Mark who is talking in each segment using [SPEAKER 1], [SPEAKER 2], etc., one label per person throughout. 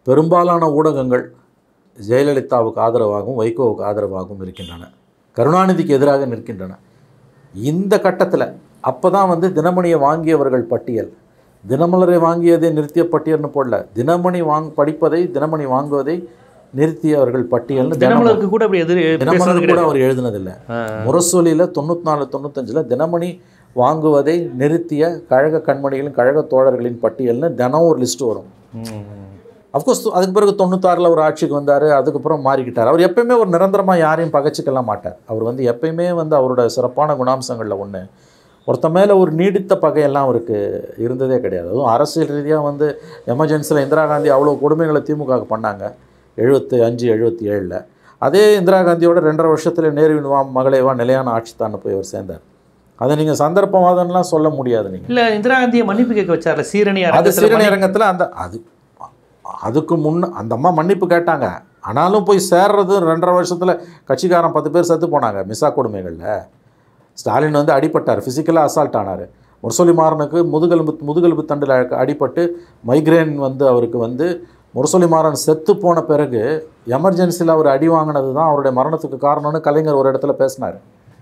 [SPEAKER 1] பெரும்பாலான ஊடகங்கள் ஜெயலலிதாவுக்கு ஆதரவாகவும் வைகோவுக்கு ஆதரவாகவும் இருக்கின்றன கருணாநிதிக்கு எதிராக நிற்கின்றன இந்த கட்டத்தில் அப்போ தான் வந்து தினமணியை வாங்கியவர்கள் பட்டியல் தினமலரை வாங்கியதை நிறுத்திய பட்டியல்னு போடல தினமணி வாங் படிப்பதை தினமணி வாங்குவதை நிறுத்தியவர்கள் பட்டியல்னு தினமலர்
[SPEAKER 2] தினமலருக்கு கூட அப்படி எதிர் பேசுறது
[SPEAKER 1] தினமலர் கூட
[SPEAKER 2] கிடையாது
[SPEAKER 1] அவர் எழுதினதில்லை
[SPEAKER 2] ஆ.
[SPEAKER 1] முரசொலியில் தொண்ணூற்றி நாலு தொண்ணூத்தஞ்சில் தினமணி வாங்குவதை நிறுத்திய கழக கண்மணிகளின் கழக தோழர்களின் பட்டியல்னு தினம் ஒரு லிஸ்ட் வரும்
[SPEAKER 2] ம்.
[SPEAKER 1] அஃப்கோர்ஸ் அதுக்கு பிறகு தொண்ணூத்தாறில் ஒரு ஆட்சிக்கு வந்தார் அதுக்கப்புறம் மாறிக்கிட்டார் அவர் எப்பயுமே ஒரு நிரந்தரமாக யாரையும் பகைச்சிக்கலாம் மாட்டார் அவர் வந்து எப்பயுமே வந்து அவரோட சிறப்பான குணாம்சங்களில் ஒன்று ஒருத்த மேலே ஒரு நீடித்த பகையெல்லாம் அவருக்கு இருந்ததே கிடையாது அதுவும் அரசியல் ரீதியாக வந்து எமர்ஜென்சியில் இந்திரா காந்தி அவ்வளோ கொடுமைகளை திமுக பண்ணாங்க எழுபத்தி அஞ்சு எழுபத்தி ஏழில் அதே இந்திரா காந்தியோட ரெண்டரை வருஷத்தில் நேருவின் வா மகளே வா நிலையான ஆட்சி தான் போய் அவர் சேர்ந்தார் அதை நீங்கள் சந்தர்ப்பவாதம்லாம் சொல்ல முடியாது நீங்கள்
[SPEAKER 2] இல்ல இந்திரா காந்தியை மன்னிப்பு கேட்க வச்சார்ல சீரணி
[SPEAKER 1] அது
[SPEAKER 2] அரங்கத்துல
[SPEAKER 1] சிறுநீரகத்தில்
[SPEAKER 2] மன்னி-
[SPEAKER 1] அரங்கத்தில் அந்த அது அதுக்கு முன்ன அந்த அம்மா மன்னிப்பு கேட்டாங்க ஆனாலும் போய் சேர்றது ரெண்டரை வருஷத்தில் கட்சிக்காரன் பத்து பேர் செத்து போனாங்க மிஸ்ஸா கொடுமைகளில் ஸ்டாலின் வந்து அடிபட்டார் ஃபிசிக்கலாக அசால்ட் ஆனார் முரசொலி மாறனுக்கு முதுகெலும்பு முதுகெலும்பு தண்டில் அடிபட்டு மைக்ரேன் வந்து அவருக்கு வந்து முரசொலி மாறன் செத்து போன பிறகு எமர்ஜென்சியில் அவர் அடி வாங்கினது தான் அவருடைய மரணத்துக்கு காரணம்னு கலைஞர் ஒரு இடத்துல பேசினார்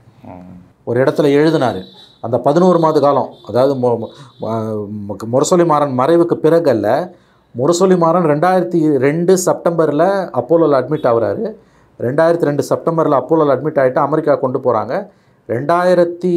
[SPEAKER 1] ஒரு இடத்துல எழுதினார் அந்த பதினோரு மாத காலம் அதாவது மு- மு- மு- முரசொலி மாறன் மறைவுக்கு பிறகல்ல முரசொலி மாறன் ரெண்டாயிரத்தி ரெண்டு செப்டம்பரில் அப்போலோவில் அட்மிட் ஆகுறாரு ரெண்டாயிரத்தி ரெண்டு செப்டம்பரில் அப்போலோவில் அட்மிட் ஆகிட்டு அமெரிக்கா கொண்டு போகிறாங்க ரெண்டாயிரத்தி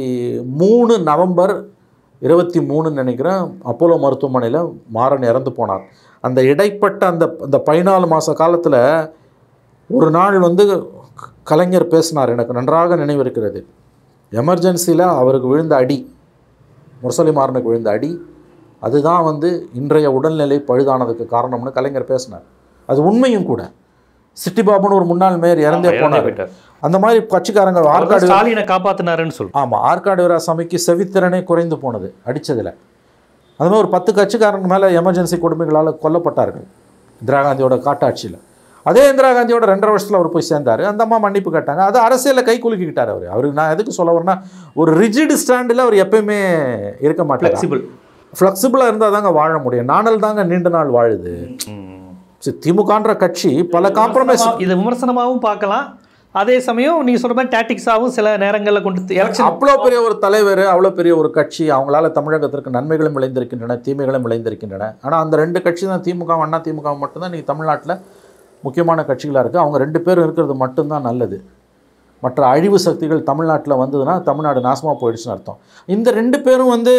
[SPEAKER 1] மூணு நவம்பர் இருபத்தி மூணுன்னு நினைக்கிறேன் அப்போலோ மருத்துவமனையில் மாறன் இறந்து போனார் அந்த இடைப்பட்ட அந்த அந்த பதினாலு மாத காலத்தில் ஒரு நாள் வந்து க- கலைஞர் பேசினார் எனக்கு நன்றாக நினைவிருக்கிறது எமர்ஜென்சியில் அவருக்கு விழுந்த அடி முரசொலி மாறனுக்கு விழுந்த அடி அதுதான் வந்து இன்றைய உடல்நிலை பழுதானதுக்கு காரணம்னு கலைஞர் பேசினார் அது உண்மையும் கூட சிட்டி பாபுன்னு ஒரு முன்னாள் மேயர் இறந்தே
[SPEAKER 2] ஆமா, இறந்தே
[SPEAKER 1] போனார்
[SPEAKER 2] போயிட்டார்.
[SPEAKER 1] அந்த மாதிரி கட்சிக்காரங்க
[SPEAKER 2] அவர் தான்
[SPEAKER 1] ஆற்காடு
[SPEAKER 2] ஸ்டாலினை காப்பாத்தினாருன்னு சொல்லு
[SPEAKER 1] ஆமாம் ஆற்காடு வீராசாமிக்கு செவித்திறனே குறைந்து போனது அடித்ததில் அது மாதிரி ஒரு பத்து கட்சிக்காரங்க மேலே எமர்ஜென்சி கொடுமைகளால் கொல்லப்பட்டார்கள் இந்திரா காந்தியோட காட்டாட்சியில் அதே இந்திரா காந்தியோட ரெண்டரை வருஷத்தில் அவர் போய் சேர்ந்தார் அந்த அம்மா மன்னிப்பு கேட்டாங்க அது அரசியலில் கை குலுக்கிக்கிட்டார் அவர் அவருக்கு நான் எதுக்கு சொல்ல வரேன்னா ஒரு ரிஜிட் ஸ்டாண்டில் அவர் எப்பயுமே இருக்க மாட்டார்
[SPEAKER 2] ஃப்ளெக்சிபிள்
[SPEAKER 1] ஃப்ளெக்சிபிளாக இருந்தால் தாங்க வாழ முடியும் நாணல் தாங்க நீண்ட நாள் வாழுது சரி, திமுகன்ற கட்சி பல காம்ப்ரமைஸ்
[SPEAKER 2] இது விமர்சனமாகவும் பார்க்கலாம் அதே சமயம் நீங்க சொல்ற மாதிரி டாட்டிக்ஸாகவும் சில நேரங்களில் கொண்டு எலெக்ஷன்
[SPEAKER 1] அவ்வளோ பெரிய ஒரு தலைவர் அவ்வளோ பெரிய ஒரு கட்சி அவங்களால தமிழகத்திற்கு நன்மைகளும் விளைந்திருக்கின்றன தீமைகளும் விளைந்திருக்கின்றன ஆனால் அந்த ரெண்டு கட்சி தான் திமுக அண்ணா திமுக மட்டும்தான் இன்றைக்கி தமிழ்நாட்டில் முக்கியமான கட்சிகளாக இருக்குது அவங்க ரெண்டு பேரும் இருக்கிறது மட்டும்தான் நல்லது மற்ற அழிவு சக்திகள் தமிழ்நாட்டில் வந்ததுன்னா தமிழ்நாடு நாசமாக போயிடுச்சுன்னு அர்த்தம் இந்த ரெண்டு பேரும் வந்து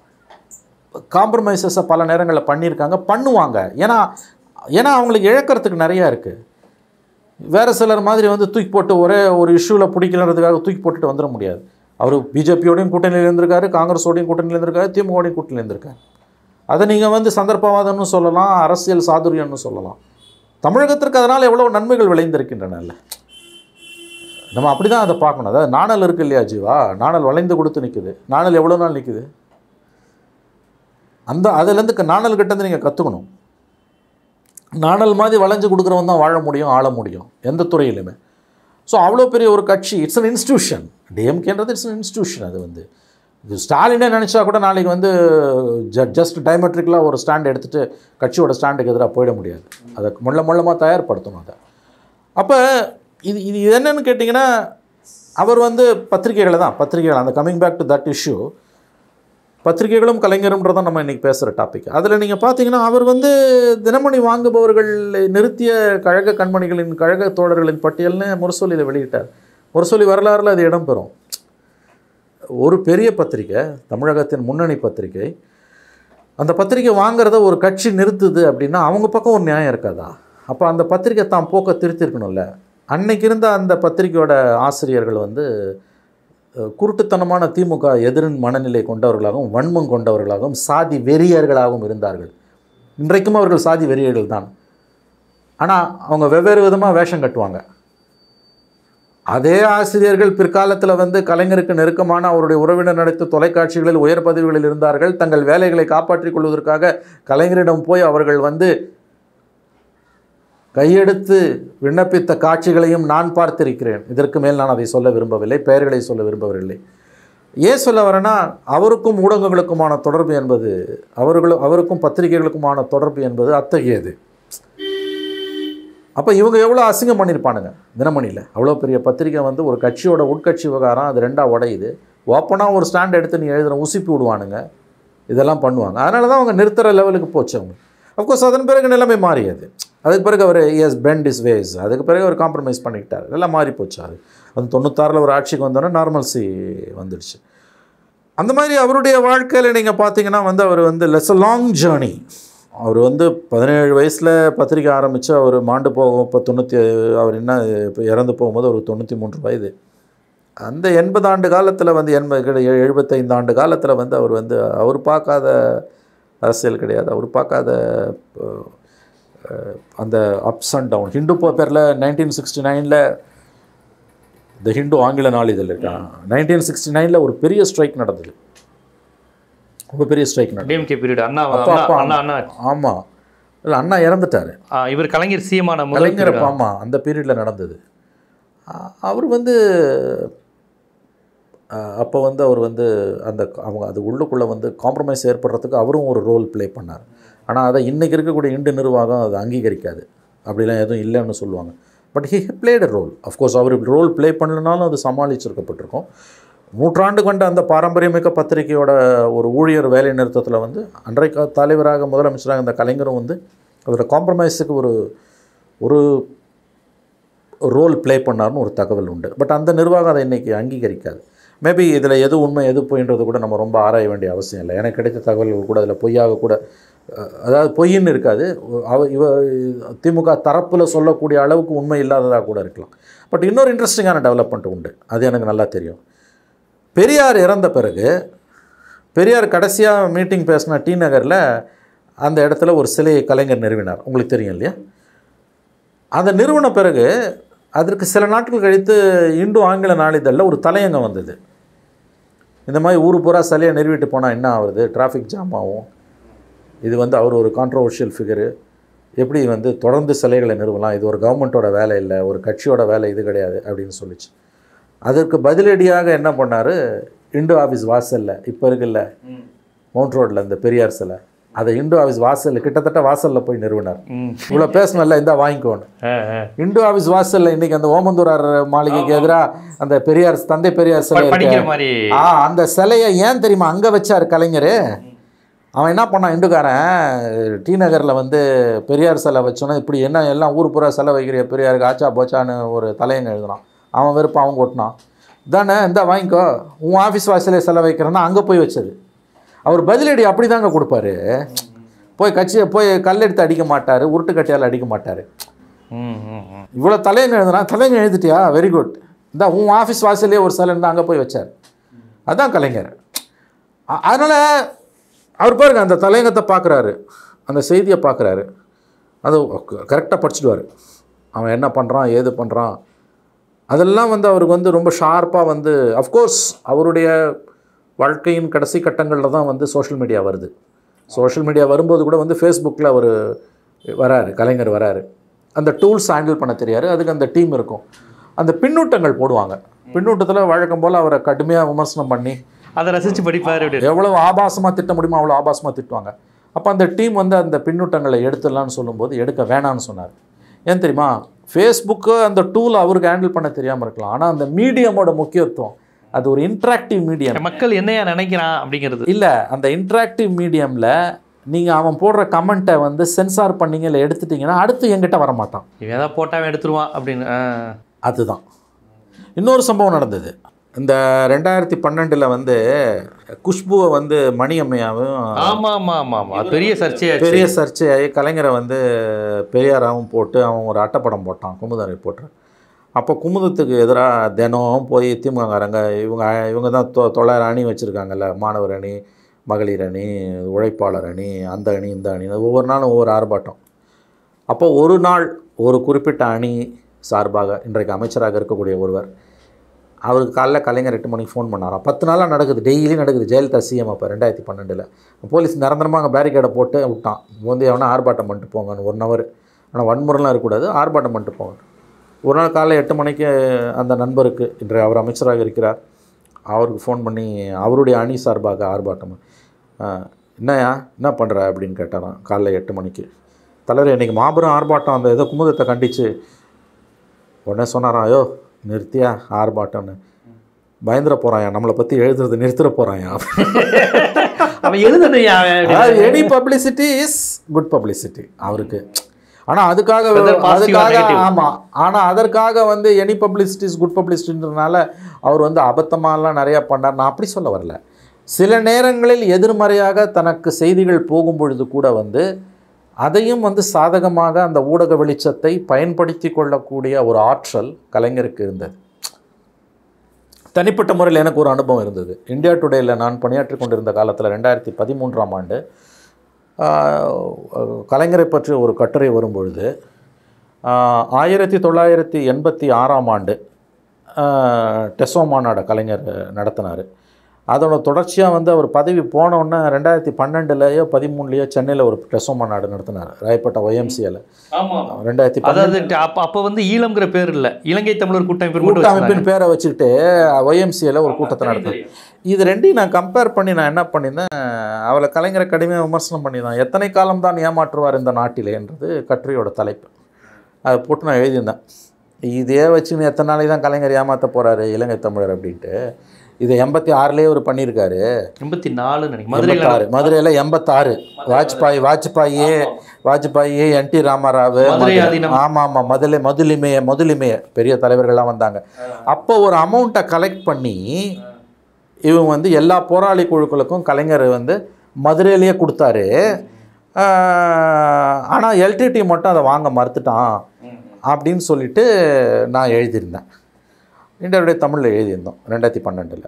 [SPEAKER 1] காம்ப்ரமைசஸை பல நேரங்களில் பண்ணியிருக்காங்க பண்ணுவாங்க ஏன்னா ஏன்னா அவங்களுக்கு இழக்கிறதுக்கு நிறையா இருக்குது வேறு சிலர் மாதிரி வந்து தூக்கி போட்டு ஒரே ஒரு இஷ்யூவில் பிடிக்கலன்றதுக்காக தூக்கி போட்டுட்டு வந்துட முடியாது அவர் பிஜேபியோடையும் கூட்டணியில் இருந்திருக்காரு காங்கிரஸோடையும் கூட்டணியில் இருந்திருக்காரு திமுகவோடையும் கூட்டணியில் இருந்திருக்காரு அதை நீங்கள் வந்து சந்தர்ப்பவாதம்னு சொல்லலாம் அரசியல் சாதுரியம்னு சொல்லலாம் தமிழகத்திற்கு அதனால் எவ்வளோ நன்மைகள் விளைந்திருக்கின்றன நம்ம அப்படி தான் அதை பார்க்கணும் அதாவது நாணல் இருக்கு இல்லையா ஜீவா நாணல் வளைந்து கொடுத்து நிற்குது நாணல் எவ்வளோ நாள் நிற்குது அந்த அதுலேருந்து நாணல் கிட்டேருந்து நீங்கள் கற்றுக்கணும் நாணல் மாதிரி வளைஞ்சு கொடுக்குறவன் தான் வாழ முடியும் ஆள முடியும் எந்த துறையிலுமே ஸோ அவ்வளோ பெரிய ஒரு கட்சி இட்ஸ் அன் இன்ஸ்டியூஷன் டிஎம்கேன்றது இட்ஸ் அன் இன்ஸ்டியூஷன் அது வந்து இது ஸ்டாலினே நினச்சா கூட நாளைக்கு வந்து ஜ ஜஸ்ட் டைமெட்ரிக்கலாக ஒரு ஸ்டாண்ட் எடுத்துகிட்டு கட்சியோட ஸ்டாண்டுக்கு எதிராக போயிட முடியாது அதை முள்ள முள்ளமாக தயார்படுத்தணும் அதை அப்போ இது இது என்னன்னு கேட்டிங்கன்னா அவர் வந்து பத்திரிகைகளை தான் பத்திரிகைகள் அந்த coming back to that issue பத்திரிகைகளும் கலைஞரும்ன்றதான் நம்ம இன்றைக்கி பேசுகிற டாபிக் அதில் நீங்கள் பார்த்தீங்கன்னா அவர் வந்து தினமணி வாங்குபவர்கள் நிறுத்திய கழக கண்மணிகளின் கழக தோழர்களின் பட்டியல்னு முரசொலியில் வெளியிட்டார் முரசொலி வரலாறுல அது இடம்பெறும் ஒரு பெரிய பத்திரிகை தமிழகத்தின் முன்னணி பத்திரிகை அந்த பத்திரிகை வாங்குறத ஒரு கட்சி நிறுத்துது அப்படின்னா அவங்க பக்கம் ஒரு நியாயம் இருக்காதா அப்போ அந்த பத்திரிகை தான் போக்க திருத்திருக்கணும்ல அன்னைக்கு இருந்த அந்த பத்திரிகையோட ஆசிரியர்கள் வந்து அஹ், குருட்டுத்தனமான திமுக எதிரின் மனநிலை கொண்டவர்களாகவும் வன்மம் கொண்டவர்களாகவும் சாதி வெறியர்களாகவும் இருந்தார்கள் இன்றைக்கும் அவர்கள் சாதி வெறியர்கள் தான் ஆனால் அவங்க வெவ்வேறு விதமாக வேஷம் கட்டுவாங்க அதே ஆசிரியர்கள் பிற்காலத்தில் வந்து கலைஞருக்கு நெருக்கமான அவருடைய உறவினர் நடத்த தொலைக்காட்சிகளில் உயர் பதவிகளில் இருந்தார்கள் தங்கள் வேலைகளை காப்பாற்றிக் கொள்வதற்காக கலைஞரிடம் போய் அவர்கள் வந்து கையெடுத்து விண்ணப்பித்த காட்சிகளையும் நான் பார்த்திருக்கிறேன் இதற்கு மேல் நான் அதை சொல்ல விரும்பவில்லை பெயர்களை சொல்ல விரும்பவில்லை ஏன் சொல்ல வரேன்னா அவருக்கும் ஊடகங்களுக்குமான தொடர்பு என்பது அவர்களும் அவருக்கும் பத்திரிகைகளுக்குமான தொடர்பு என்பது அத்தகையது அப்போ இவங்க எவ்வளோ அசிங்கம் பண்ணியிருப்பானுங்க தினமணியில் அவ்வளோ பெரிய பத்திரிக்கை வந்து ஒரு கட்சியோட உட்கட்சி விவகாரம் அது ரெண்டாக உடையுது ஓப்பனாக ஒரு ஸ்டாண்ட் எடுத்து நீ எழுதுன உசுப்பி விடுவானுங்க இதெல்லாம் பண்ணுவாங்க அதனால தான் அவங்க நிறுத்துகிற லெவலுக்கு போச்சு அவங்க அஃப்கோர்ஸ் அதன் பிறகு நிலைமை மாறியது அதுக்கு பிறகு அவர் எஸ் பெண்ட் இஸ் வேஸ் அதுக்கு பிறகு அவர் காம்ப்ரமைஸ் பண்ணிக்கிட்டார் இதெல்லாம் மாறி போச்சு அது அது தொண்ணூத்தாறில் ஒரு ஆட்சிக்கு வந்தோன்னே நார்மல்சி வந்துடுச்சு அந்த மாதிரி அவருடைய வாழ்க்கையில் நீங்கள் பார்த்தீங்கன்னா வந்து அவர் வந்து லெஸ் அ லாங் ஜேர்னி அவர் வந்து பதினேழு வயசில் பத்திரிக்கை ஆரம்பித்து அவர் மாண்டு போகும் இப்போ தொண்ணூற்றி அவர் என்ன இப்போ இறந்து போகும்போது ஒரு தொண்ணூற்றி மூன்று வயது அந்த எண்பது ஆண்டு காலத்தில் வந்து எண்பது எழுபத்தைந்து ஆண்டு காலத்தில் வந்து அவர் வந்து அவர் பார்க்காத அரசியல் கிடையாது அவர் பார்க்காத அஹ், அஹ், அந்த அப்ஸ் அண்ட் டவுன் ஹிந்து பேப்பரில் நைன்டீன் சிக்ஸ்டி நைனில் த ஹிந்து ஆங்கில நாளிதழ் இருக்கா நைன்டீன் சிக்ஸ்டி நைனில் ஒரு பெரிய ஸ்ட்ரைக் நடந்தது ரொம்ப பெரிய ஸ்ட்ரைக் நடந்தது
[SPEAKER 2] டிஎம்கே பீரியட் அண்ணா
[SPEAKER 1] அப்பா,
[SPEAKER 2] அண்ணா
[SPEAKER 1] அப்பா,
[SPEAKER 2] அண்ணா அண்ணா
[SPEAKER 1] ஆமாம் இல்லை அண்ணா இறந்துட்டார்
[SPEAKER 2] ஆ, இவர் கலைஞர் சிஎமான முதல்
[SPEAKER 1] கலைஞர் ஆமாம் அந்த பீரியடில் நடந்தது அ- அவர் வந்து அப்போ வந்து அவர் வந்து அந்த அவங்க அது உள்ளுக்குள்ளே வந்து காம்ப்ரமைஸ் ஏற்படுறதுக்கு அவரும் ஒரு ரோல் ப்ளே பண்ணார் ஆனால் அதை இன்றைக்கி இருக்கக்கூடிய இண்டு நிர்வாகம் அதை அங்கீகரிக்காது அப்படிலாம் எதுவும் இல்லைன்னு சொல்லுவாங்க but he played a role of course அவர் ரோல் ப்ளே பண்ணலனாலும் அது சமாளிச்சிருக்கப்பட்டிருக்கும் நூற்றாண்டு கொண்ட அந்த பாரம்பரியமிக்க பத்திரிகையோட ஒரு ஊழியர் வேலை நிறுத்தத்தில் வந்து அன்றைக்கு தலைவராக முதலமைச்சராக இந்த கலைஞரும் வந்து அதோட காம்ப்ரமைஸுக்கு ஒரு ஒரு ரோல் ப்ளே பண்ணார்னு ஒரு தகவல் உண்டு பட் அந்த நிர்வாகம் அதை இன்றைக்கி அங்கீகரிக்காது மேபி இதில் எது உண்மை எது பொய்ன்றது கூட நம்ம ரொம்ப ஆராய வேண்டிய அவசியம் இல்லை எனக்கு கிடைத்த தகவல்கள் கூட அதில் பொய்யாக கூட அஹ், அதாவது பொய்ன்னு இருக்காது அவ இவ திமுக தரப்பில் சொல்லக்கூடிய அளவுக்கு உண்மை இல்லாததாக கூட இருக்கலாம் பட் இன்னொரு இன்ட்ரெஸ்டிங்கான டெவலப்மெண்ட் உண்டு அது எனக்கு நல்லா தெரியும் பெரியார் இறந்த பிறகு பெரியார் கடைசியாக மீட்டிங் பேசின டி நகரில் அந்த இடத்துல ஒரு சிலையை கலைஞர் நிறுவினார் உங்களுக்கு தெரியும் இல்லையா அதை நிறுவன பிறகு அதற்கு சில நாட்கள் கழித்து இந்து ஆங்கில நாளிதழில் ஒரு தலையங்கம் வந்தது இந்த மாதிரி ஊர் பூரா சிலையை நிறுவிட்டு போனால் என்ன ஆகுது டிராஃபிக் ஜாம் ஆகும் இது வந்து அவர் ஒரு கான்ட்ரவர்ஷியல் ஃபிகரு எப்படி வந்து தொடர்ந்து சிலைகளை நிறுவலாம் இது ஒரு கவர்மெண்ட்டோட வேலை இல்லை ஒரு கட்சியோட வேலை இது கிடையாது அப்படின்னு சொல்லிச்சு அதற்கு பதிலடியாக என்ன பண்ணார் இந்து ஆஃபீஸ் வாசலில் இப்போ இருக்குல்ல மவுண்ட் ரோட்டில் இந்த பெரியார் சிலை அதை இந்து ஆஃபீஸ் வாசலில் கிட்டத்தட்ட வாசலில் போய் நிறுவினார்
[SPEAKER 2] ம்
[SPEAKER 1] இவ்வளோ பேசணும்ல இந்த வாங்கிக்கோன்னு
[SPEAKER 2] ஆ, ஆ.
[SPEAKER 1] இந்து ஆஃபீஸ் வாசலில் இன்னைக்கு அந்த ஓமந்தூரார் மாளிகைக்கு எதிராக அந்த பெரியார் தந்தை பெரியார் சிலை இருக்கு.
[SPEAKER 2] படிக்கிற மாதிரி
[SPEAKER 1] ஆ அந்த சிலையை ஏன் தெரியுமா அங்கே வச்சார் கலைஞர் அவன் என்ன பண்ணான் இந்துக்காரன் டி நகரில் வந்து பெரியார் சிலை வச்சோன்னா இப்படி என்ன எல்லாம் ஊர் பூரா சிலை வைக்கிறிய பெரியாருக்கு ஆச்சா போச்சான்னு ஒரு தலையங்க எழுதுனான் அவன் வெறுப்பான் அவன் கொட்டினான் தானே இந்த வாங்கிக்கோ உன் ஆஃபீஸ் வாசலே சிலை வைக்கிறேன்னா அங்கே போய் வச்சது அவர் பதிலடி அப்படி தாங்க கொடுப்பாரு போய் கட்சியை போய் கல்லெடுத்து அடிக்க மாட்டார் உருட்டு கட்டியால் அடிக்க மாட்டார்
[SPEAKER 2] ம் ம் ம்
[SPEAKER 1] இவ்வளோ தலையங்க எழுதுனா தலையங்க எழுதிட்டியா வெரி குட் இந்த உன் ஆஃபீஸ் வாசல்லே ஒரு சிலை இருந்தால் அங்கே போய் வச்சார் அதான் கலைஞர் அ- அதனால் அவர் பாருங்க அந்த தலையங்கத்தை பார்க்குறாரு அந்த செய்தியை பார்க்குறாரு அது கரெக்டாக படிச்சுடுவார் அவன் என்ன பண்ணுறான் ஏது பண்ணுறான் அதெல்லாம் வந்து அவருக்கு வந்து ரொம்ப ஷார்ப்பாக வந்து அஃப்கோர்ஸ் அவருடைய வாழ்க்கையின் கடைசி கட்டங்களில் தான் வந்து சோஷியல் மீடியா வருது சோஷியல் மீடியா வரும்போது கூட வந்து ஃபேஸ்புக்கில் அவர் வராரு கலைஞர் வராரு அந்த டூல்ஸ் ஹேண்டில் பண்ண தெரியாது அதுக்கு அந்த டீம் இருக்கும் அந்த பின்னூட்டங்கள் போடுவாங்க பின்னூட்டத்தில் வழக்கம் போல் அவரை கடுமையாக விமர்சனம் பண்ணி
[SPEAKER 2] அதை ரசிச்சு படிப்பாரு அப்படி
[SPEAKER 1] எவ்வளோ ஆபாசமாக திட்ட முடியுமோ அவ்வளோ ஆபாசமாக திட்டுவாங்க அப்போ அந்த டீம் வந்து அந்த பின்னூட்டங்களை எடுத்துடலான்னு சொல்லும்போது எடுக்க வேணான்னு சொன்னார் ஏன் தெரியுமா ஃபேஸ்புக்கு அந்த டூல் அவருக்கு ஹேண்டில் பண்ண தெரியாமல் இருக்கலாம் ஆனால் அந்த மீடியமோட முக்கியத்துவம் அது ஒரு இன்ட்ராக்டிவ் மீடியம்
[SPEAKER 2] மக்கள் என்னையா நினைக்கிறான் அப்படிங்கிறது
[SPEAKER 1] இல்லை அந்த இன்ட்ராக்டிவ் மீடியமில் நீங்கள் அவன் போடுற கமெண்ட்டை வந்து சென்சார் பண்ணீங்க இல்லை எடுத்துட்டீங்கன்னா அடுத்து என்கிட்ட வரமாட்டான்
[SPEAKER 2] இவன் ஏதாவது போட்டாவே எடுத்துருவான் அப்படின்னு ஆ.
[SPEAKER 1] அதுதான் இன்னொரு சம்பவம் நடந்தது இந்த ரெண்டாயிரத்தி பன்னெண்டில் வந்து குஷ்புவை வந்து மணியம்மையாவும்
[SPEAKER 2] ஆமா ஆமா ஆமா ஆமா அது பெரிய சர்ச்சையாச்சு
[SPEAKER 1] பெரிய சர்ச்சையாகி கலைஞரை வந்து பெரியாராவும் போட்டு அவன் ஒரு அட்டைப்படம் போட்டான் குமுதரை போட்டு அப்போ குமுதத்துக்கு எதிராக தினம் போய் திமுககாரங்க இவங்க இவங்க தான் தொ தொள்ளாயிரம் அணி வச்சுருக்காங்கல்ல மாணவர் அணி மகளிர் அணி உழைப்பாளர் அணி அந்த அணி இந்த அணி ஒவ்வொரு நாளும் ஒவ்வொரு ஆர்ப்பாட்டம் அப்போ ஒரு நாள் ஒரு குறிப்பிட்ட அணி சார்பாக இன்றைக்கு அமைச்சராக இருக்கக்கூடிய ஒருவர் அவருக்கு காலைல கலைஞர் எட்டு மணிக்கு ஃபோன் பண்ணாராம் பத்து நாளாக நடக்குது டெய்லி நடக்குது ஜெயலலிதா சிஎம் அப்போ ரெண்டாயிரத்தி பன்னெண்டில் போலீஸ் நிரந்தரமாக அங்கே பேரிகேடை போட்டு விட்டான் வந்து எவனா ஆர்ப்பாட்டம் பண்ணிட்டு போங்கன்னு ஒன் ஹவர் ஆனால் வன்முறைலாம் இருக்கக்கூடாது ஆர்ப்பாட்டம் பண்ணிட்டு போங்க ஒரு நாள் காலைல எட்டு மணிக்கு அந்த நண்பருக்கு இன்றைய அவர் அமைச்சராக இருக்கிறார் அவருக்கு ஃபோன் பண்ணி அவருடைய அணி சார்பாக ஆர்ப்பாட்டம் ஆ, என்னய்யா என்ன பண்ணுற அப்படின்னு கேட்டாராம் காலைல எட்டு மணிக்கு தலைவர் இன்னைக்கு மாபெரும் ஆர்ப்பாட்டம் அந்த ஏதோ குமுதத்தை கண்டிச்சு உடனே சொன்னாராம் ஐயோ நிறுத்தியா ஆர்ப்பாட்டம்னு பயந்துட போகிறாயா நம்மளை பற்றி எழுதுறது நிறுத்திட போகிறாயா
[SPEAKER 2] அவன் எழுதணையா
[SPEAKER 1] any publicity is good publicity அவருக்கு ஆனால் அதுக்காக
[SPEAKER 2] Whether positive or
[SPEAKER 1] அதுக்காக
[SPEAKER 2] negative.
[SPEAKER 1] ஆமாம் ஆனால் அதற்காக வந்து எனி பப்ளிசிட்டி இஸ் குட் பப்ளிசிட்டின்றனால அவர் வந்து அபத்தமாலாம் நிறையா பண்ணார் நான் அப்படி சொல்ல வரல சில நேரங்களில் எதிர்மறையாக தனக்கு செய்திகள் போகும் பொழுது கூட வந்து அதையும் வந்து சாதகமாக அந்த ஊடக வெளிச்சத்தை பயன்படுத்தி கொள்ளக்கூடிய ஒரு ஆற்றல் கலைஞருக்கு இருந்தது தனிப்பட்ட முறையில் எனக்கு ஒரு அனுபவம் இருந்தது இந்தியா டுடேயில் நான் பணியாற்றி கொண்டிருந்த காலத்தில் ரெண்டாயிரத்தி பதிமூன்றாம் ஆண்டு ஆஹ், கலைஞரை பற்றி ஒரு கட்டுரை வரும்பொழுது ஆஹ், ஆயிரத்தி தொள்ளாயிரத்தி எண்பத்தி ஆறாம் ஆண்டு ஆஹ், டெசோ மாநாடு கலைஞர் நடத்தினார் அதோட தொடர்ச்சியாக வந்து அவர் பதவி போன உடனே ரெண்டாயிரத்தி பன்னெண்டுலேயோ பதிமூணுலேயோ சென்னையில் ஒரு டெசோ மாநாடு நடத்தினார் ராயப்பேட்டை ஒய்எம்சியில்
[SPEAKER 2] ஆமா
[SPEAKER 1] ரெண்டாயிரத்தி
[SPEAKER 2] அதாவது அப்ப அப்ப வந்து ஈழம்ங்கிற பேர் இல்ல இலங்கை தமிழர் கூட்டமைப்பு மட்டும்
[SPEAKER 1] கூட்டமைப்பின் பேரை வச்சுக்கிட்டு ஒய்எம்சியில் ஒரு கூட்டத்தை நடத்தினார் இது ரெண்டையும் நான் கம்பேர் பண்ணி நான் என்ன பண்ணியிருந்தேன் அவளை கலைஞரை கடுமையாக விமர்சனம் பண்ணியிருந்தேன் எத்தனை காலம் தான் ஏமாற்றுவார் இந்த நாட்டிலேன்றது கட்டுரையோட தலைப்பு அதை போட்டு நான் எழுதியிருந்தேன் இதே வச்சுன்னு எத்தனை நாளைக்கு தான் கலைஞர் ஏமாற்ற போகிறாரு இலங்கை தமிழர் அப்படின்ட்டு இதை எண்பத்தி ஆறுலேயே அவர் பண்ணியிருக்காரு
[SPEAKER 2] எண்பத்தி நாலு நினைக்கிறேன் மதுரையில
[SPEAKER 1] எண்பத்தாறு மதுரையில் எண்பத்தாறு வாஜ்பாய் வாஜ்பாயி வாஜ்பாயி என் டி ராமராவ்
[SPEAKER 2] மதுரை ஆதீனம்.
[SPEAKER 1] ஆமாம் ஆமாம் மதுரை மதுலிமைய மதுலிமைய பெரிய தலைவர்கள்லாம் வந்தாங்க அப்போ ஒரு அமௌண்ட்டை கலெக்ட் பண்ணி இவங்க வந்து எல்லா போராளி குழுக்களுக்கும் கலைஞர் வந்து மதுரையிலேயே கொடுத்தாரு ஆனால் எல்டிடி மட்டும் அதை வாங்க மறுத்துட்டான் அப்படின்னு சொல்லிட்டு நான் எழுதியிருந்தேன் இந்தியாவுடைய தமிழில் எழுதியிருந்தோம் ரெண்டாயிரத்தி பன்னெண்டில்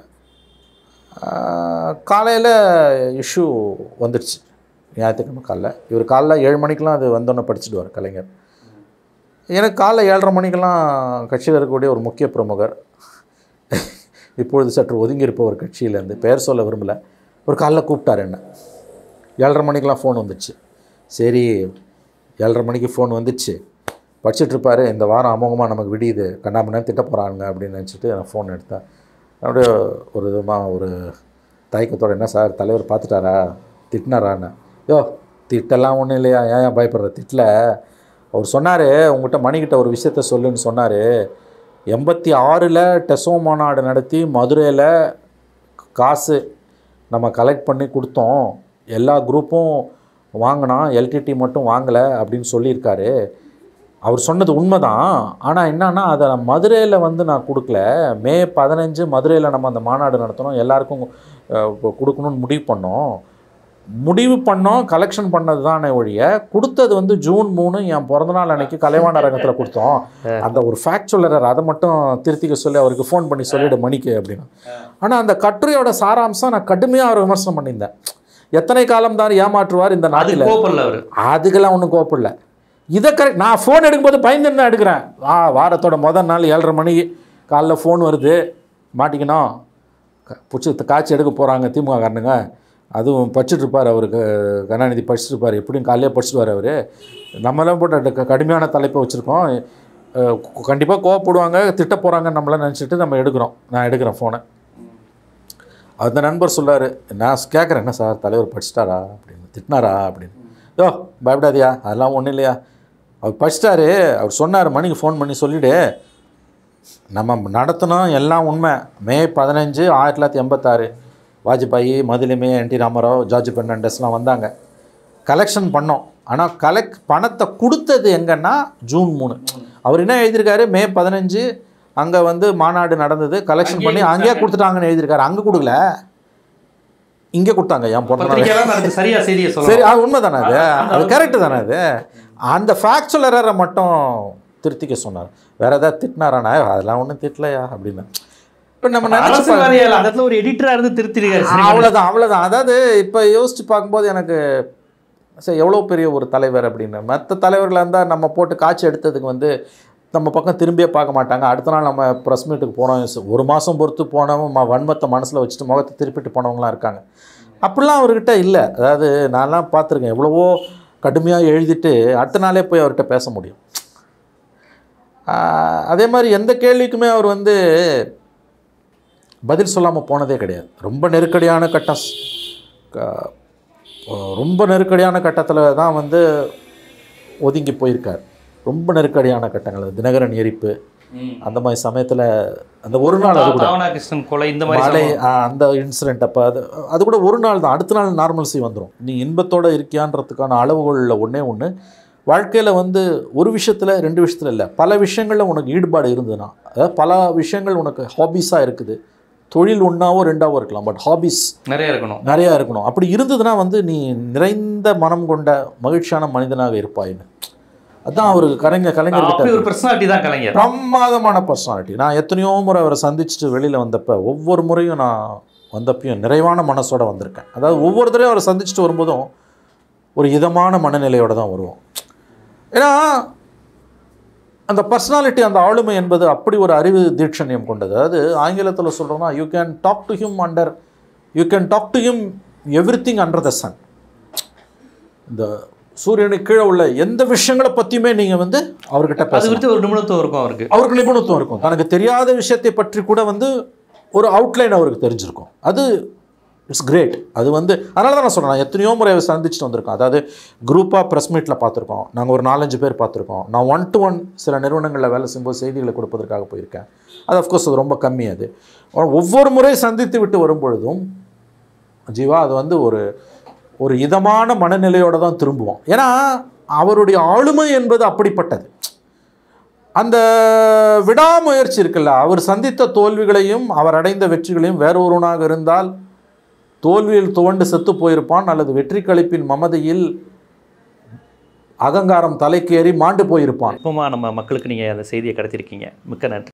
[SPEAKER 1] காலையில் இஷ்யூ வந்துடுச்சு ஞாயிற்றுக்கிழமை காலைல இவர் காலைல ஏழு மணிக்கெலாம் அது வந்தோன்னே படிச்சுடுவார் கலைஞர் எனக்கு காலைல ஏழரை மணிக்கெல்லாம் கட்சியில் இருக்கக்கூடிய ஒரு முக்கிய பிரமுகர் இப்பொழுது சற்று ஒதுங்கி இருப்பவர் கட்சியிலேருந்து பெயர் சொல்ல விரும்பலை ஒரு காலைல கூப்பிட்டார் என்ன ஏழரை மணிக்கெலாம் ஃபோன் வந்துச்சு சரி ஏழரை மணிக்கு ஃபோன் வந்துச்சு படிச்சுட்டு இருப்பாரு இந்த வாரம் அமோகமாக நமக்கு விடியுது கண்ணாமண்ணு திட்ட போகிறாங்க அப்படின்னு நினச்சிட்டு நான் ஃபோன் எடுத்தேன் அப்படியே ஒரு விதமாக ஒரு தயக்கத்தோட என்ன சார் தலைவர் பார்த்துட்டாரா திட்டினாரான்னு யோ திட்டெல்லாம் ஒன்றும் இல்லையா ஏன் ஏன் பயப்படுற திட்டல அவர் சொன்னார் உங்கள்கிட்ட மணிக்கிட்ட ஒரு விஷயத்த சொல்லுன்னு சொன்னார் எண்பத்தி ஆறில் டெசோ மாநாடு நடத்தி மதுரையில் காசு நம்ம கலெக்ட் பண்ணி கொடுத்தோம் எல்லா குரூப்பும் வாங்கினா எல்டிடி மட்டும் வாங்கலை அப்படின்னு சொல்லியிருக்காரு அவர் சொன்னது உண்மைதான் ஆனால் என்னன்னா அதை மதுரையில் வந்து நான் கொடுக்கல மே பதினஞ்சு மதுரையில் நம்ம அந்த மாநாடு நடத்தணும் எல்லாருக்கும் அஹ், கு- கொடுக்கணும்னு முடிவு பண்ணோம் முடிவு பண்ணோம் கலெக்ஷன் பண்ணது தானே ஒழிய கொடுத்தது வந்து ஜூன் மூணு என் பிறந்தநாள் அன்னைக்கு கலைவாண அரங்கத்தில் கொடுத்தோம் அந்த ஒரு ஃபேக்ட் சொல்லறாரு அதை மட்டும் திருத்திக்க சொல்லி அவருக்கு ஃபோன் பண்ணி சொல்லிடு மணிக்கு அப்படின்னு ஆனால் அந்த கட்டுரையோட சாராம்சம் நான் கடுமையாக அவர் விமர்சனம் பண்ணியிருந்தேன் எத்தனை காலம் தான் ஏமாற்றுவார் இந்த
[SPEAKER 2] அது
[SPEAKER 1] நாட்டில்
[SPEAKER 2] கோப்பல்ல அவரு
[SPEAKER 1] அதுக்கெல்லாம் ஒன்றும் கோப்பில்லை இதை கரெக்ட் நான் ஃபோன் எடுக்கும்போது பயந்துன்னு தான் எடுக்கிறேன் ஆ வாரத்தோட முதல் நாள் ஏழரை மணிக்கு காலைல ஃபோன் வருது மாட்டிக்கணும் க- பிடிச்சி காய்ச்சி எடுக்க போகிறாங்க திமுக காரனுங்க அதுவும் படிச்சுட்டு இருப்பார் அவருக்கு கருணாநிதி படிச்சுட்டு இருப்பார் எப்படியும் காலையிலே படிச்சுடுவார் அவர் நம்மளாம் போட்டு அட- க- கடுமையான தலைப்பை வச்சுருக்கோம் கண்டிப்பாக கோவப்படுவாங்க திட்ட போகிறாங்க நம்மளாம் நினச்சிட்டு நம்ம எடுக்கிறோம் நான் எடுக்கிறேன் ஃபோனை அந்த நண்பர் சொல்லார் நான் கேட்குறேன் என்ன சார் தலைவர் படிச்சிட்டாரா அப்படின்னு திட்டினாரா அப்படின்னு யோ பயப்படாதியா அதெல்லாம் ஒன்றும் இல்லையா அவர் படிச்சிட்டாரு அவர் சொன்னார் மணிக்கு ஃபோன் பண்ணி சொல்லிவிடு நம்ம நடத்தினோம் எல்லாம் உண்மை மே பதினஞ்சு ஆயிரத்தி தொள்ளாயிரத்தி எண்பத்தாறு வாஜ்பாயி மதுலிமே என் டி ராமராவ் ஜார்ஜ் பெர்னாண்டஸ்லாம் வந்தாங்க கலெக்ஷன் பண்ணோம் ஆனால் கலெக்ட் பணத்தை கொடுத்தது எங்கன்னா ஜூன் மூணு அவர் என்ன எழுதியிருக்காரு மே பதினஞ்சு அங்கே வந்து மாநாடு நடந்தது கலெக்ஷன் பண்ணி அங்கேயே கொடுத்துட்டாங்கன்னு எழுதியிருக்காரு அங்கே கொடுக்கல இங்கே கொடுத்தாங்க என் பிறந்த நாள்
[SPEAKER 2] பத்திரிகையாளர் அதுக்கு சரியா செய்தியை
[SPEAKER 1] சரி
[SPEAKER 2] சொல்லலாம்
[SPEAKER 1] அது உண்மை தானே அது அது கரெக்டு தானே அது அந்த ஃபேக்சுவல் எரரை மட்டும் திருத்திக்க சொன்னார் வேற ஏதாவது திட்டினாரானா அதெல்லாம் ஒன்றும் திட்டலையா அப்படின்னு இப்போ நம்ம நினச்சி
[SPEAKER 2] அரசியல்வாதியால் அந்த இடத்துல ஒரு எடிட்டரா இருந்து திருத்திருக்காரு சரி.
[SPEAKER 1] அவ்வளோதான் அவ்வளோதான் அதாவது இப்போ யோசிச்சு பார்க்கும்போது எனக்கு சரி எவ்வளோ பெரிய ஒரு தலைவர் அப்படின்னு மற்ற தலைவர்களாக இருந்தால் நம்ம போட்டு காட்சி எடுத்ததுக்கு வந்து நம்ம பக்கம் திரும்பியே பார்க்க மாட்டாங்க அடுத்த நாள் நம்ம ப்ரெஸ் மீட்டுக்கு போனோம் ஒரு மாதம் பொறுத்து போனவங்க ம வன்மத்தை மனசில் வச்சுட்டு முகத்தை திருப்பிட்டு போனவங்களாம் இருக்காங்க அப்படிலாம் அவர்கிட்ட இல்லை அதாவது நான்லாம் பார்த்துருக்கேன் எவ்வளவோ கடுமையாக எழுதிட்டு அடுத்த நாளே போய் அவர்கிட்ட பேச முடியும் ஆஹ் அதே மாதிரி எந்த கேள்விக்குமே அவர் வந்து பதில் சொல்லாமல் போனதே கிடையாது ரொம்ப நெருக்கடியான கட்டம் ஸ்- க- ரொம்ப நெருக்கடியான கட்டத்தில் தான் வந்து ஒதுங்கி போயிருக்கார் ரொம்ப நெருக்கடியான கட்டங்கள் அது தினகரன் எரிப்பு அந்த மாதிரி சமயத்தில் அந்த ஒரு நாள் அது கூட
[SPEAKER 2] ராவணகிருஷ்ணன் கொலை இந்த மாதிரி
[SPEAKER 1] மழை ஆ, அந்த இன்சிடென்ட் அப்போ அது அது கூட ஒரு நாள் தான் அடுத்த நாள் நார்மல்சி வந்துடும் நீ இன்பத்தோட இருக்கியான்றதுக்கான அளவுகளில் ஒன்றே ஒன்று வாழ்க்கையில் வந்து ஒரு விஷயத்தில் ரெண்டு விஷயத்தில் இல்லை பல விஷயங்களில் உனக்கு ஈடுபாடு இருந்ததுன்னா அதாவது பல விஷயங்கள் உனக்கு ஹாபீஸாக இருக்குது தொழில் ஒன்றாவோ ரெண்டாவோ இருக்கலாம் பட் ஹாபீஸ்
[SPEAKER 2] நிறைய இருக்கணும்
[SPEAKER 1] நிறையா இருக்கணும் அப்படி இருந்ததுன்னா வந்து நீ நிறைந்த மனம் கொண்ட மகிழ்ச்சியான மனிதனாக இருப்பாயின்னு அதான் அவருக்கு கலைஞர் கலைஞர்கிட்ட
[SPEAKER 2] அப்படி ஒரு பர்சனாலிட்டி தான் கலைஞர்
[SPEAKER 1] பிரமாதமான பர்சனாலிட்டி நான் எத்தனையோ முறை அவரை சந்திச்சுட்டு வெளியில் வந்தப்ப ஒவ்வொரு முறையும் நான் வந்தப்பையும் நிறைவான மனசோட வந்திருக்கேன் அதாவது ஒவ்வொரு தடவையும் அவரை சந்திச்சுட்டு வரும்போதும் ஒரு இதமான மனநிலையோட தான் வருவோம் ஏன்னா அந்த பர்சனாலிட்டி அந்த ஆளுமை என்பது அப்படி ஒரு அறிவு தீட்சண்யம் கொண்டது அதாவது ஆங்கிலத்தில் சொல்கிறோம்னா you can talk to him under you can talk to him everything under the sun இந்த சூரியனுக்கு கீழே உள்ள எந்த விஷயங்களை பற்றியுமே நீங்கள் வந்து அவர்கிட்ட
[SPEAKER 2] அது
[SPEAKER 1] பேச
[SPEAKER 2] குறித்து ஒரு நிபுணத்துவம் இருக்கும் அவருக்கு
[SPEAKER 1] அவருக்கு நிபுணத்துவம் இருக்கும் தனக்கு தெரியாத விஷயத்தை பற்றி கூட வந்து ஒரு அவுட்லைன் அவருக்கு தெரிஞ்சிருக்கும் அது இட்ஸ் கிரேட் அது வந்து அதனால தான் நான் சொல்றேன் நான் எத்தனையோ முறை அவரை சந்திச்சுட்டு வந்திருக்கோம் அதாவது குரூப்பாக ப்ரெஸ் மீட்டில் பார்த்துருக்கோம் நாங்கள் ஒரு நாலஞ்சு பேர் பார்த்துருக்கோம் நான் ஒன் டு ஒன் சில நிறுவனங்களில் வேலை செய்யும்போது செய்திகளை கொடுப்பதற்காக போயிருக்கேன் அது அஃப்கோர்ஸ் அது ரொம்ப கம்மி அது ஒவ்வொரு முறை சந்தித்து விட்டு வரும்பொழுதும் ஜீவா அது வந்து ஒரு ஒரு இதமான மனநிலையோட தான் திரும்புவோம் ஏன்னா அவருடைய ஆளுமை என்பது அப்படிப்பட்டது அந்த விடாமுயற்சி இருக்குல்ல அவர் சந்தித்த தோல்விகளையும் அவர் அடைந்த வெற்றிகளையும் வேறொருவனாக இருந்தால் தோல்வியில் துவண்டு செத்து போயிருப்பான் அல்லது வெற்றி களிப்பின் மமதையில் அகங்காரம் தலைக்கேறி மாண்டு போயிருப்பான்
[SPEAKER 2] இப்போமா நம்ம மக்களுக்கு நீங்கள் அந்த செய்தியை கடத்திருக்கீங்க மிக்க நன்றி